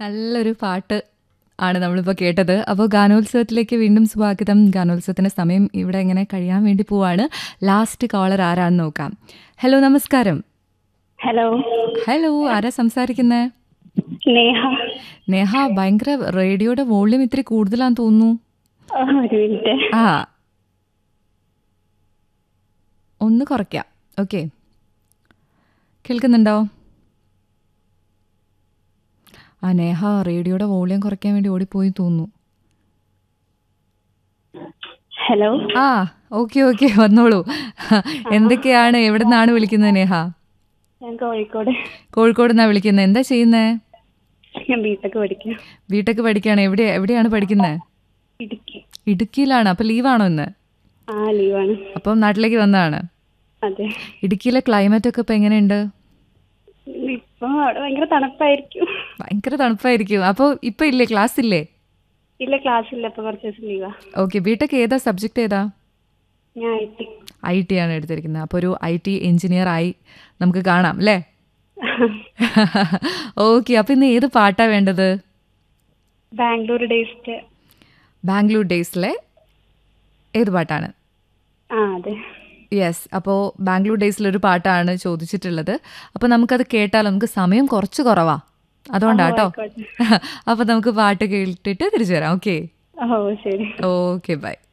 നല്ലൊരു പാട്ട് ആണ് നമ്മളിപ്പോൾ കേട്ടത് അപ്പോൾ ഗാനോത്സവത്തിലേക്ക് വീണ്ടും സ്വാഗതം ഗാനോത്സവത്തിന് സമയം ഇവിടെ ഇങ്ങനെ കഴിയാൻ വേണ്ടി പോവാണ് ലാസ്റ്റ് കോളർ ആരാന്ന് നോക്കാം ഹലോ നമസ്കാരം ഹലോ ഹലോ ആരാ സംസാരിക്കുന്നത് നേഹ നേഹ ഭയങ്കര റേഡിയോയുടെ വോള്യൂം ഇത്തിരി കൂടുതലാന്ന് തോന്നുന്നു ആ, ഒരു മിനിറ്റ് ആ ഒന്ന് കുറയ്ക്കാം ഓക്കെ കേൾക്കുന്നുണ്ടോ ആ നേഹ റേഡിയോയുടെ വോളിയം കുറയ്ക്കാൻ വേണ്ടി ഓടിപ്പോയി തോന്നുന്നു ഹലോ ആ ഓക്കെ ഓക്കെ വന്നോളൂ എന്തൊക്കെയാണ് എവിടെ നിന്നാണ് വിളിക്കുന്നത് നേഹ ഞാൻ കോഴിക്കോട് കോഴിക്കോട് നിന്നാണ് വിളിക്കുന്നത് എന്താ ചെയ്യുന്നത് ഞാൻ ബിടെക് പഠിക്കാം വീട്ടൊക്കെ പഠിക്കുകയാണ് എവിടെ എവിടെയാണ് പഠിക്കുന്നത് ഇടുക്കി ഇടുക്കിയിലാണ് അപ്പം ലീവാണോ ഇന്ന് ആ ലീവാണ് അപ്പം നാട്ടിലേക്ക് വന്നതാണ് അതെ ഇടുക്കിയിലെ ക്ലൈമറ്റ് ഒക്കെ ഇപ്പം എങ്ങനെയുണ്ട് ഇപ്പൊ അവിടെ ഭയങ്കര തണുപ്പായിരിക്കും ഭയങ്കര തണുപ്പായിരിക്കും അപ്പോൾ ഇപ്പം ഇല്ലേ ക്ലാസ് ഇല്ലേ ഇല്ല ക്ലാസ് ഇല്ല ഇപ്പൊ കുറച്ച് ദിവസം ലീവാ ഓക്കെ ബിടെക് ഏതാ സബ്ജക്റ്റ് ഏതാ ഞാൻ ഐ ടി ഐ ടി ആണ് എടുത്തിരിക്കുന്നത് അപ്പോൾ ഒരു ഐ ടി എഞ്ചിനീയർ ആയി നമുക്ക് കാണാം അല്ലേ ഓക്കെ അപ്പോൾ ഇന്ന് ഏത് പാട്ടാ വേണ്ടത് ബാംഗ്ലൂർ ഡേയ്സ്റ്റ് ബാംഗ്ലൂർ ഡേയ്സിലെ ഏത് പാട്ടാണ് ആ അതെ യെസ് അപ്പോൾ ബാംഗ്ലൂർ ഡേയ്സിലൊരു പാട്ടാണ് ചോദിച്ചിട്ടുള്ളത് അപ്പോൾ നമുക്കത് കേട്ടാൽ നമുക്ക് സമയം കുറച്ച് കുറവാ അതുകൊണ്ടാട്ടോ ആയിക്കോട്ടെ. അപ്പോൾ നമുക്ക് പാട്ട് കേട്ടിട്ട് തിരിച്ചു വരാം ഓക്കെ ഓ ശരി ഓക്കെ ബൈ